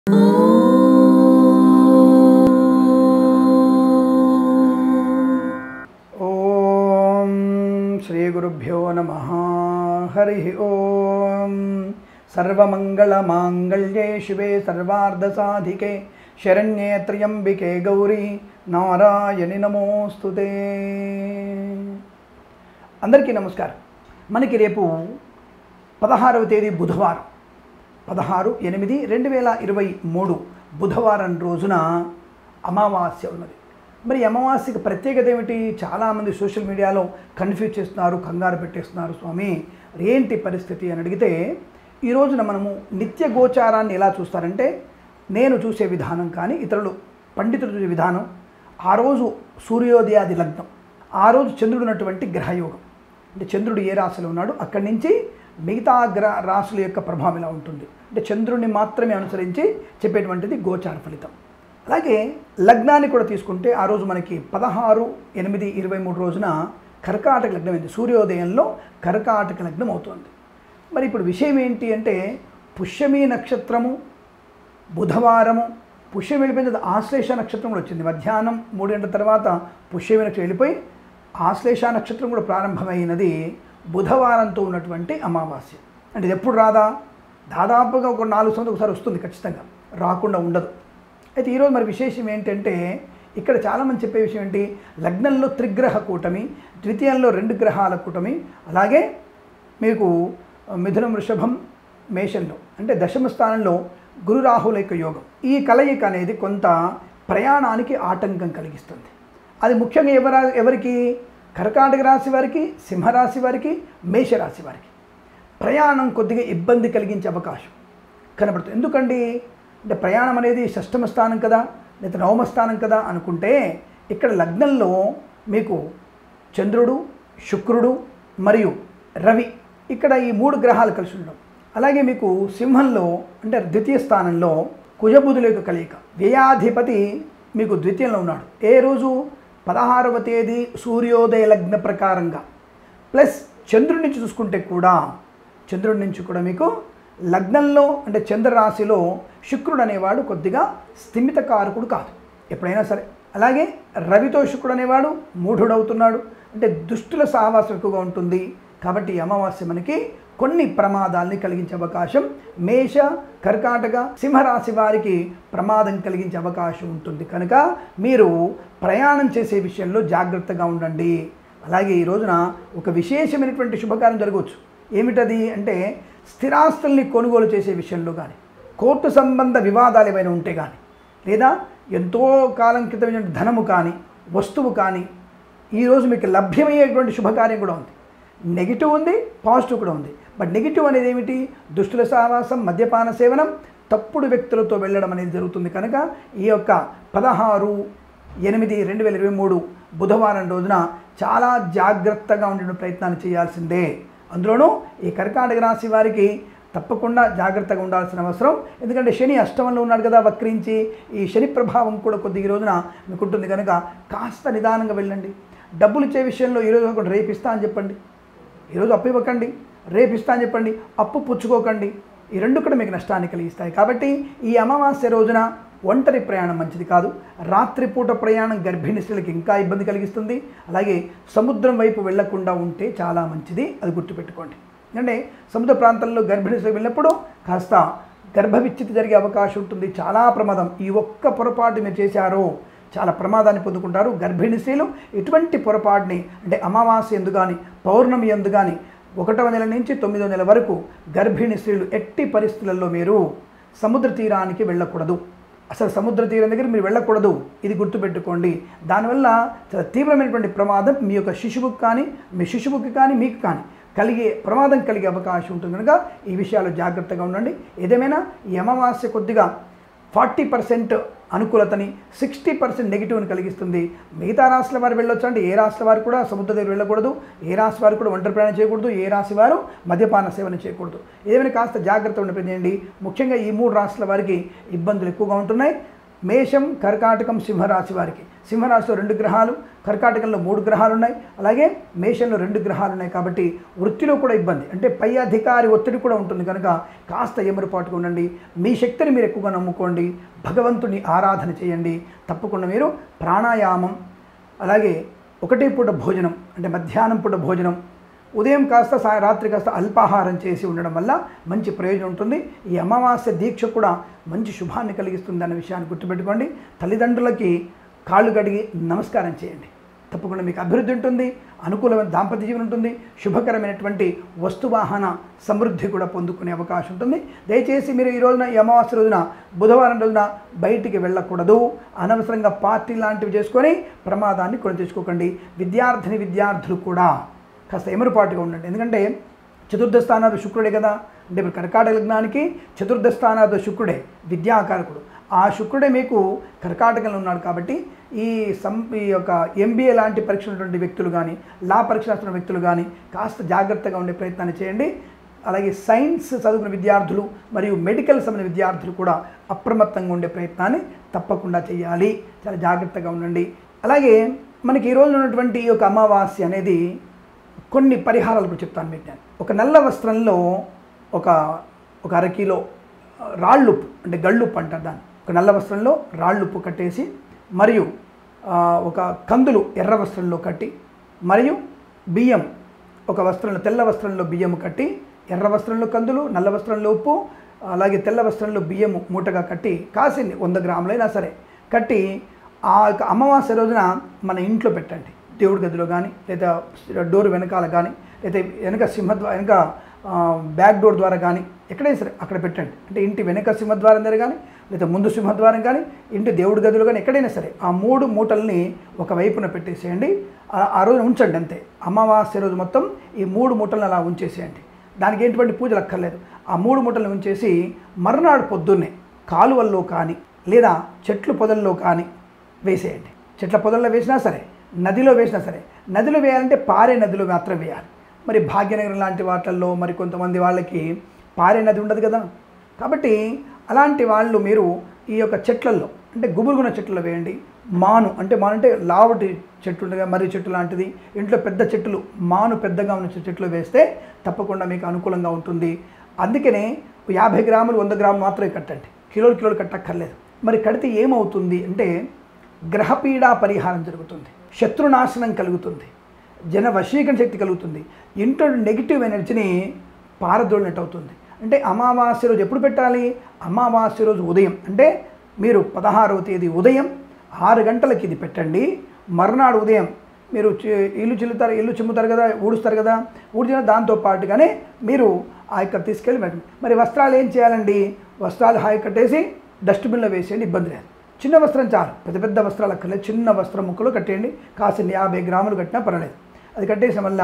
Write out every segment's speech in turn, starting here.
ఓం శ్రీ గురుభ్యో నమ హరి ఓం సర్వమంగళమాంగళ్యే శివే సర్వార్ధసాధికే శరణ్యే త్ర్యంబికే గౌరీ నారాయణి నమోస్తుతే అందరికీ నమస్కారం మనకి రేపు పదహారవ తేదీ బుధవారం పదహారు ఎనిమిది రెండు వేల ఇరవై మూడు బుధవారం రోజున అమావాస్య ఉన్నది మరి ఈ అమావాస్యకి ప్రత్యేకత ఏమిటి చాలామంది సోషల్ మీడియాలో కన్ఫ్యూజ్ చేస్తున్నారు కంగారు పెట్టేస్తున్నారు స్వామి ఏంటి పరిస్థితి అని అడిగితే ఈ రోజున మనము నిత్య గోచారాన్ని ఎలా చూస్తారంటే నేను చూసే విధానం కానీ ఇతరులు పండితులు చూసే విధానం ఆ రోజు సూర్యోదయాది లగ్నం ఆ రోజు చంద్రుడు ఉన్నటువంటి గ్రహయోగం అంటే చంద్రుడు ఏ రాశిలో ఉన్నాడు అక్కడి నుంచి మిగతా గ్రహ రాశుల యొక్క ప్రభావం ఎలా ఉంటుంది అంటే చంద్రుడిని మాత్రమే అనుసరించి చెప్పేటువంటిది గోచార ఫలితం అలాగే లగ్నాన్ని కూడా తీసుకుంటే ఆ రోజు మనకి పదహారు ఎనిమిది ఇరవై మూడు రోజున కర్కాటక లగ్నం అయింది సూర్యోదయంలో కర్కాటక లగ్నం అవుతుంది మరి ఇప్పుడు విషయం ఏంటి అంటే పుష్యమి నక్షత్రము బుధవారము పుష్యం వెళ్ళిపోయిన తర్వాత ఆశ్లేష నక్షత్రం కూడా వచ్చింది మధ్యాహ్నం మూడు గంటల తర్వాత పుష్యమి నక్షత్రం వెళ్ళిపోయి ఆశ్లేష నక్షత్రం కూడా ప్రారంభమైనది బుధవారంతో ఉన్నటువంటి అమావాస్య అంటే ఇది ఎప్పుడు రాదా దాదాపుగా ఒక నాలుగు సంవత్సరాలు ఒకసారి వస్తుంది ఖచ్చితంగా రాకుండా ఉండదు అయితే ఈరోజు మరి విశేషం ఏంటంటే ఇక్కడ చాలామంది చెప్పే విషయం ఏంటి లగ్నంలో త్రిగ్రహ కూటమి ద్వితీయంలో రెండు గ్రహాల కూటమి అలాగే మీకు మిథునం వృషభం మేషంలో అంటే దశమ స్థానంలో గురు రాహుల యొక్క యోగం ఈ కలయిక అనేది కొంత ప్రయాణానికి ఆటంకం కలిగిస్తుంది అది ముఖ్యంగా ఎవర ఎవరికి కర్కాటక రాశి వారికి సింహరాశి వారికి మేషరాశి వారికి ప్రయాణం కొద్దిగా ఇబ్బంది కలిగించే అవకాశం కనబడుతుంది ఎందుకండి అంటే ప్రయాణం అనేది షష్టమ స్థానం కదా లేదా నవమ స్థానం కదా అనుకుంటే ఇక్కడ లగ్నంలో మీకు చంద్రుడు శుక్రుడు మరియు రవి ఇక్కడ ఈ మూడు గ్రహాలు కలిసి ఉండడం అలాగే మీకు సింహంలో అంటే ద్వితీయ స్థానంలో కుజబుధుల యొక్క కలయిక వ్యయాధిపతి మీకు ద్వితీయంలో ఉన్నాడు ఏ రోజు పదహారవ తేదీ సూర్యోదయ లగ్న ప్రకారంగా ప్లస్ చంద్రుడి నుంచి చూసుకుంటే కూడా చంద్రుడి నుంచి కూడా మీకు లగ్నంలో అంటే చంద్రరాశిలో శుక్రుడు అనేవాడు కొద్దిగా స్థిమిత కారకుడు కాదు ఎప్పుడైనా సరే అలాగే రవితో శుక్రుడు అనేవాడు మూఢుడవుతున్నాడు అంటే దుష్టుల సహవాసం ఎక్కువగా ఉంటుంది కాబట్టి ఈ అమావాస్య మనకి కొన్ని ప్రమాదాల్ని కలిగించే అవకాశం మేష కర్కాటక సింహరాశి వారికి ప్రమాదం కలిగించే అవకాశం ఉంటుంది కనుక మీరు ప్రయాణం చేసే విషయంలో జాగ్రత్తగా ఉండండి అలాగే ఈ రోజున ఒక విశేషమైనటువంటి శుభకార్యం జరగవచ్చు ఏమిటది అంటే స్థిరాస్తుల్ని కొనుగోలు చేసే విషయంలో కానీ కోర్టు సంబంధ వివాదాలు ఏమైనా ఉంటే కానీ లేదా ఎంతో కాలం క్రితం ధనము కానీ వస్తువు కానీ ఈరోజు మీకు లభ్యమయ్యేటువంటి శుభకార్యం కూడా ఉంది నెగిటివ్ ఉంది పాజిటివ్ కూడా ఉంది బట్ నెగిటివ్ అనేది ఏమిటి దుష్టుల సహవాసం మద్యపాన సేవనం తప్పుడు వ్యక్తులతో వెళ్ళడం అనేది జరుగుతుంది కనుక ఈ యొక్క పదహారు ఎనిమిది రెండు వేల ఇరవై మూడు బుధవారం రోజున చాలా జాగ్రత్తగా ఉండే ప్రయత్నాన్ని చేయాల్సిందే అందులోనూ ఈ కర్కాటక రాశి వారికి తప్పకుండా జాగ్రత్తగా ఉండాల్సిన అవసరం ఎందుకంటే శని అష్టమంలో ఉన్నాడు కదా వక్రించి ఈ శని ప్రభావం కూడా కొద్ది ఈ రోజున మీకు ఉంటుంది కనుక కాస్త నిదానంగా వెళ్ళండి డబ్బులు ఇచ్చే విషయంలో ఈరోజు ఒకటి రేపు ఇస్తా అని చెప్పండి ఈరోజు అప్పు ఇవ్వకండి రేపు ఇస్తా అని చెప్పండి అప్పు పుచ్చుకోకండి ఈ రెండు కూడా మీకు నష్టాన్ని కలిగిస్తాయి కాబట్టి ఈ అమావాస్య రోజున ఒంటరి ప్రయాణం మంచిది కాదు రాత్రిపూట ప్రయాణం గర్భిణీ స్త్రీలకు ఇంకా ఇబ్బంది కలిగిస్తుంది అలాగే సముద్రం వైపు వెళ్లకుండా ఉంటే చాలా మంచిది అది గుర్తుపెట్టుకోండి ఎందుకంటే సముద్ర ప్రాంతంలో గర్భిణీ స్త్రీలు వెళ్ళినప్పుడు కాస్త గర్భవిచ్ఛితి జరిగే అవకాశం ఉంటుంది చాలా ప్రమాదం ఈ ఒక్క పొరపాటు మీరు చేశారో చాలా ప్రమాదాన్ని పొందుకుంటారు గర్భిణీ స్త్రీలు ఎటువంటి పొరపాటుని అంటే అమావాస్య ఎందు కానీ పౌర్ణమి ఎందు కానీ ఒకటవ నెల నుంచి తొమ్మిదవ నెల వరకు గర్భిణీ స్త్రీలు ఎట్టి పరిస్థితులలో మీరు సముద్ర తీరానికి వెళ్ళకూడదు అసలు సముద్ర తీరం దగ్గర మీరు వెళ్ళకూడదు ఇది గుర్తుపెట్టుకోండి దానివల్ల చాలా తీవ్రమైనటువంటి ప్రమాదం మీ యొక్క శిశువుకి కానీ మీ శిశువుకి కానీ మీకు కానీ కలిగే ప్రమాదం కలిగే అవకాశం ఉంటుంది కనుక ఈ విషయాలు జాగ్రత్తగా ఉండండి ఏదేమైనా ఈ అమావాస్య కొద్దిగా ఫార్టీ పర్సెంట్ అనుకూలతని సిక్స్టీ పర్సెంట్ నెగిటివ్ని కలిగిస్తుంది మిగతా రాశుల వారు వెళ్ళొచ్చు అంటే ఏ రాశుల వారు కూడా సముద్ర దగ్గర వెళ్ళకూడదు ఏ రాశి వారు కూడా ఒంటరి ప్రయాణం చేయకూడదు ఏ రాశి వారు మద్యపాన సేవన చేయకూడదు ఏదైనా కాస్త జాగ్రత్త ఉండి చేయండి ముఖ్యంగా ఈ మూడు రాశుల వారికి ఇబ్బందులు ఎక్కువగా ఉంటున్నాయి మేషం కర్కాటకం సింహరాశి వారికి సింహరాశిలో రెండు గ్రహాలు కర్కాటకంలో మూడు గ్రహాలు ఉన్నాయి అలాగే మేషంలో రెండు గ్రహాలు ఉన్నాయి కాబట్టి వృత్తిలో కూడా ఇబ్బంది అంటే పై అధికారి ఒత్తిడి కూడా ఉంటుంది కనుక కాస్త ఎమరుపాటుగా ఉండండి మీ శక్తిని మీరు ఎక్కువగా నమ్ముకోండి భగవంతుని ఆరాధన చేయండి తప్పకుండా మీరు ప్రాణాయామం అలాగే ఒకటే పూట భోజనం అంటే మధ్యాహ్నం పూట భోజనం ఉదయం కాస్త సా రాత్రి కాస్త అల్పాహారం చేసి ఉండడం వల్ల మంచి ప్రయోజనం ఉంటుంది ఈ అమావాస్య దీక్ష కూడా మంచి శుభాన్ని కలిగిస్తుంది అన్న విషయాన్ని గుర్తుపెట్టుకోండి తల్లిదండ్రులకి కాళ్ళు కడిగి నమస్కారం చేయండి తప్పకుండా మీకు అభివృద్ధి ఉంటుంది అనుకూలమైన దాంపత్య జీవనం ఉంటుంది శుభకరమైనటువంటి వస్తువాహన సమృద్ధి కూడా పొందుకునే అవకాశం ఉంటుంది దయచేసి మీరు ఈ రోజున ఈ అమావాస్య రోజున బుధవారం రోజున బయటికి వెళ్ళకూడదు అనవసరంగా పార్టీ లాంటివి చేసుకొని ప్రమాదాన్ని కొని తెచ్చుకోకండి విద్యార్థిని విద్యార్థులు కూడా కాస్త ఎమరుపాటుగా ఉండండి ఎందుకంటే చతుర్థ స్థానాలు శుక్రుడే కదా అంటే ఇప్పుడు కర్కాటక లగ్నానికి చతుర్థ స్థానాలు శుక్రుడే విద్యాకారకుడు ఆ శుక్రుడే మీకు కర్కాటకంలో ఉన్నాడు కాబట్టి ఈ సం ఈ యొక్క ఎంబీఏ లాంటి పరీక్ష ఉన్నటువంటి వ్యక్తులు కానీ లా పరీక్ష రాస్తున్న వ్యక్తులు కానీ కాస్త జాగ్రత్తగా ఉండే ప్రయత్నాన్ని చేయండి అలాగే సైన్స్ చదువుకున్న విద్యార్థులు మరియు మెడికల్ సంబంధించిన విద్యార్థులు కూడా అప్రమత్తంగా ఉండే ప్రయత్నాన్ని తప్పకుండా చేయాలి చాలా జాగ్రత్తగా ఉండండి అలాగే మనకి ఈ రోజు ఉన్నటువంటి ఈ యొక్క అమావాస్య అనేది కొన్ని పరిహారాలు కూడా చెప్తాను మీకు నేను ఒక నల్ల వస్త్రంలో ఒక ఒక అరకిలో రాళ్ళుప్పు అంటే గళ్ళుప్పు అంటారు దాన్ని ఒక నల్ల వస్త్రంలో రాళ్ళుప్పు కట్టేసి మరియు ఆ, ఒక కందులు ఎర్ర వస్త్రంలో కట్టి మరియు బియ్యం ఒక వస్త్రంలో తెల్ల వస్త్రంలో బియ్యము కట్టి ఎర్ర వస్త్రంలో కందులు నల్ల వస్త్రంలో ఉప్పు అలాగే తెల్ల వస్త్రంలో బియ్యము మూటగా కట్టి కాసింది వంద గ్రాములైనా సరే కట్టి ఆ యొక్క అమావాస్య రోజున మన ఇంట్లో పెట్టండి దేవుడి గదిలో కానీ లేదా డోర్ వెనకాల కానీ లేదా వెనక సింహద్వార వెనక ఆ, బ్యాక్ డోర్ ద్వారా కానీ ఎక్కడైనా సరే అక్కడ పెట్టండి అంటే ఇంటి వెనక సింహద్వారం దగ్గర కానీ లేదా ముందు సింహద్వారం కానీ ఇంటి దేవుడి గదిలో కానీ ఎక్కడైనా సరే ఆ మూడు మూటల్ని ఒక వైపున పెట్టేసేయండి ఆ- ఆ రోజున ఉంచండి అంతే అమావాస్య రోజు మొత్తం ఈ మూడు మూటలను అలా ఉంచేసేయండి దానికి ఎటువంటి పూజలు అక్కర్లేదు ఆ మూడు మూటలను ఉంచేసి మరునాడు పొద్దున్నే కాలువల్లో కానీ లేదా చెట్లు పొదల్లో కానీ వేసేయండి చెట్ల పొదల్లో వేసినా సరే నదిలో వేసినా సరే నదిలో వేయాలంటే పారే నదిలో మాత్రం వేయాలి మరి భాగ్యనగరం లాంటి వాటిల్లో మరి కొంతమంది వాళ్ళకి పారే నది ఉండదు కదా కాబట్టి అలాంటి వాళ్ళు మీరు ఈ యొక్క చెట్లలో అంటే గుబురుగున చెట్లలో వేయండి మాను అంటే మాను అంటే లావటి చెట్టు ఉంటుంది కదా, మర్రి చెట్టు లాంటిది ఇంట్లో పెద్ద చెట్లు మాను పెద్దగా ఉన్న చెట్లు వేస్తే తప్పకుండా మీకు అనుకూలంగా ఉంటుంది అందుకనే యాభై గ్రాములు వంద గ్రాములు మాత్రమే కట్టండి కిలోలు కిలోలు కట్టక్కర్లేదు మరి కడితే ఏమవుతుంది అంటే గ్రహపీడా పరిహారం జరుగుతుంది శత్రునాశనం కలుగుతుంది జన వశీకరణ శక్తి కలుగుతుంది ఇంట్లో నెగిటివ్ ఎనర్జీని పారదోలినట్టు అవుతుంది అంటే అమావాస్య రోజు ఎప్పుడు పెట్టాలి అమావాస్య రోజు ఉదయం అంటే మీరు పదహారవ తేదీ ఉదయం ఆరు గంటలకి ఇది పెట్టండి మర్నాడు ఉదయం మీరు చి- ఇల్లు చిల్లుతారు ఇల్లు చిమ్ముతారు కదా ఊడుస్తారు కదా ఊడ్చిన దాంతో పాటుగానే మీరు ఆ యొక్క తీసుకెళ్ళి పెట్టండి మరి వస్త్రాలు ఏం చేయాలండి వస్త్రాలు హాయి కట్టేసి డస్ట్బిన్లో వేసేయండి ఇబ్బంది లేదు చిన్న వస్త్రం చాలు పెద్ద పెద్ద వస్త్రాలు అక్కర్లేదు చిన్న వస్త్రం ముక్కలు కట్టేయండి కాసిన యాభై గ్రాములు కట్టినా పర్వాలేదు అది కట్టేసిన వల్ల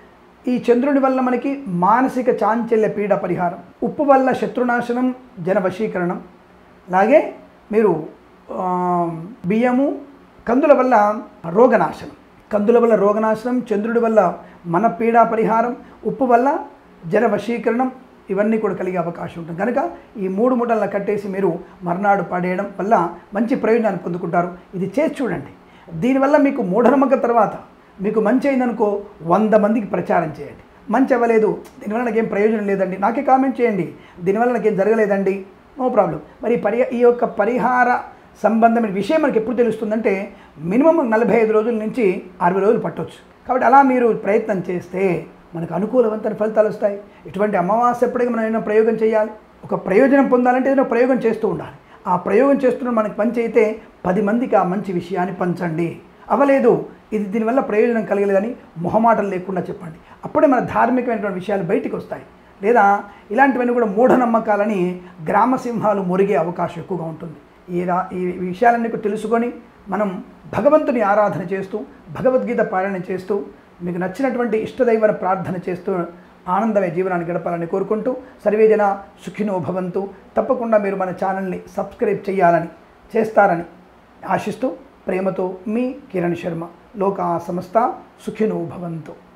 ఈ చంద్రుడి వల్ల మనకి మానసిక చాంచల్య పీడ పరిహారం ఉప్పు వల్ల శత్రునాశనం జన వశీకరణం అలాగే మీరు ఆ, బియ్యము కందుల వల్ల రోగనాశనం కందుల వల్ల రోగనాశనం చంద్రుడి వల్ల మన పీడా పరిహారం ఉప్పు వల్ల జన వశీకరణం ఇవన్నీ కూడా కలిగే అవకాశం ఉంటుంది కనుక ఈ మూడు మూటలను కట్టేసి మీరు మర్నాడు పడేయడం వల్ల మంచి ప్రయోజనాన్ని పొందుకుంటారు ఇది చేసి చూడండి దీనివల్ల మీకు మూఢనమ్మకం తర్వాత మీకు మంచి అయిందనుకో వంద మందికి ప్రచారం చేయండి మంచి అవ్వలేదు దీనివల్ల నాకేం ప్రయోజనం లేదండి నాకే కామెంట్ చేయండి దీనివల్ల నాకేం జరగలేదండి నో ప్రాబ్లం మరి పరి ఈ యొక్క పరిహార సంబంధమైన విషయం మనకి ఎప్పుడు తెలుస్తుందంటే మినిమం నలభై ఐదు రోజుల నుంచి అరవై రోజులు పట్టవచ్చు కాబట్టి అలా మీరు ప్రయత్నం చేస్తే మనకు అనుకూలవంతమైన ఫలితాలు వస్తాయి ఇటువంటి అమావాస్య ఎప్పటికీ మనం ఏదైనా ప్రయోగం చేయాలి ఒక ప్రయోజనం పొందాలంటే ఏదైనా ప్రయోగం చేస్తూ ఉండాలి ఆ ప్రయోగం చేస్తున్న మనకి మంచి అయితే పది మందికి ఆ మంచి విషయాన్ని పంచండి అవ్వలేదు ఇది దీనివల్ల ప్రయోజనం కలగలేదని మొహమాటలు లేకుండా చెప్పండి అప్పుడే మన ధార్మికమైనటువంటి విషయాలు బయటికి వస్తాయి లేదా ఇలాంటివన్నీ కూడా మూఢనమ్మకాలని గ్రామ సింహాలు మురిగే అవకాశం ఎక్కువగా ఉంటుంది ఈ రా ఈ విషయాలన్నీ కూడా తెలుసుకొని మనం భగవంతుని ఆరాధన చేస్తూ భగవద్గీత పారాయణ చేస్తూ మీకు నచ్చినటువంటి ఇష్టదైవన ప్రార్థన చేస్తూ ఆనందమే జీవనాన్ని గడపాలని కోరుకుంటూ సర్వేజన సుఖినో భవంతు తప్పకుండా మీరు మన ఛానల్ని సబ్స్క్రైబ్ చేయాలని చేస్తారని ఆశిస్తూ ప్రేమతో మీ కిరణ్ శర్మ లోకా సమస్త సుఖినో భవంతు